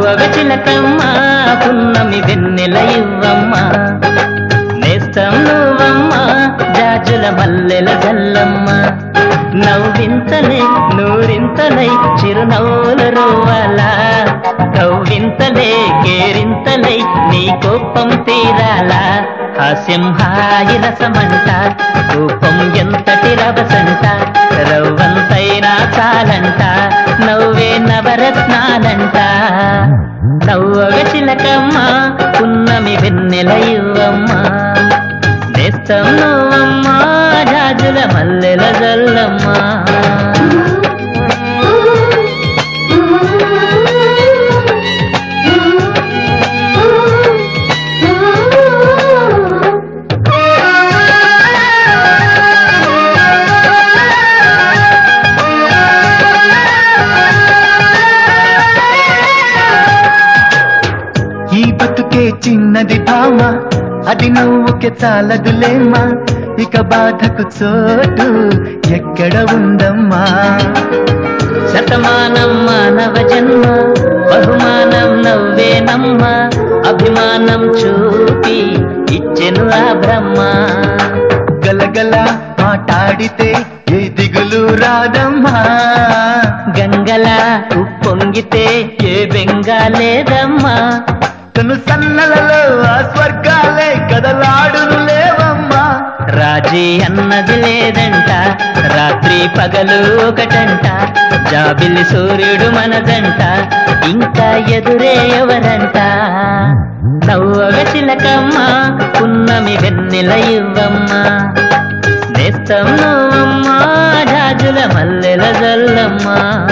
నవ్వగ చిలకమ్మ పున్నమి వెన్నెల ఇవ్వమ్మ నేస్తం నువ్వమ్మ జాజుల మల్లెల జల్లమ్మ నవ్వింతలే నూరింతలై చిరునవ్వుల రోవాలా కవ్వింతలే కేరింతలై నీ కోపం తీరాలా హాస్యం హాయి రసమంట కోపం ఎంతటి రవసంట రవ్వంతైనా చాలంట నవ్వే నవరత్నాలంట నవ్వగ చిలకమ్మ పున్నమి వెన్నెల ఇవ్వమ్మ నేస్తం నువ్వమ్మ జాజుల మల్లెల జల్లమ్మ ఈ బతుకే చిన్నది భామ అది నువ్వుకే చాలదులేమ్మా ఇక బాధకు చోటు ఎక్కడ ఉందమ్మా శతమానం మానవ జన్మ బహుమానం నవ్వేనమ్మ అభిమానం చూపి ఇచ్చెను ఆ బ్రహ్మ గలగల మాట్లాడితే ఏ దిగులు రాదమ్మా గంగల ఉప్పొంగితే ఏ బెంగ లేదమ్మా కను సన్నలలో ఆ స్వర్గాలే కదలాడును లేవమ్మా రాజీ అన్నది లేదంట రాత్రి పగలు ఒకటంట జాబిల్లి సూర్యుడు మనదంట ఇంకా ఎదురే ఎవరంట నవ్వగ చిలకమ్మ పున్నమి వెన్నెల ఇవ్వమ్మ నేస్తం నువ్వమ్మ జాజుల మల్లెల జల్లమ్మ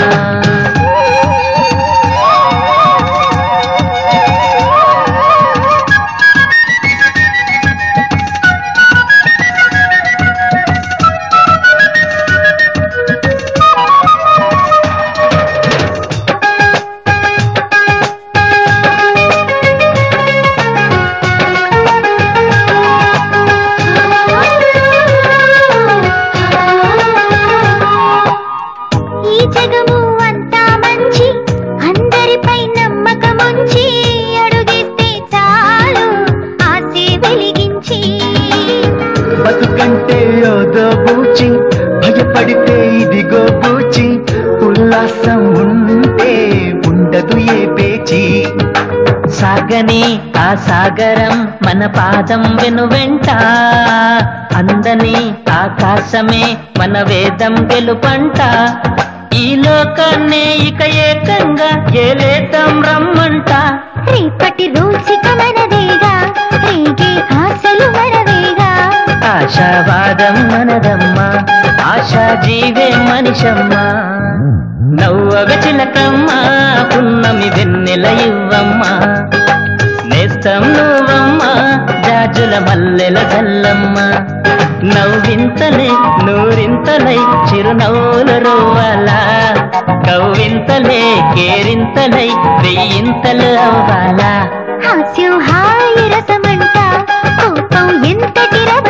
ఈ జగము అంతా మంచి అందరిపై నమ్మకముంచి అడుగేస్తే చాలు ఆశే వెలిగించి బతుకంటే ఓదో బూచి భయపడితే ఇదిగో బూచి ఉల్లాసం ఉంటే ఉండదు ఏ పేచి సాగని ఆ సాగరం మన పాదం వెనువెంట అందని ఆకాశమే మన వేదం గెలుపంట ఈ లోకాన్నే ఇక ఏకంగా ఏలేద్దాం రమ్మంట రేపటి రోజుక మనదేగా రేగే ఆశలు మనవేగా ఆశావాదం మనదమ్మా ఆశా జీవే మనిషమ్మ నవ్వగ చిలకమ్మ పున్నమి వెన్నెల ఇవ్వమ్మ నేస్తం నువ్వమ్మ జాజుల మల్లెల జల్లమ్మ నవ్వింతలే నూరింతలై చిరునవ్వుల రోవాలా కవ్వింతలే కేరింతలై వెయ్యింతలు అవ్వాలా హాస్యం హాయి రసమంట కోపం ఎంతటి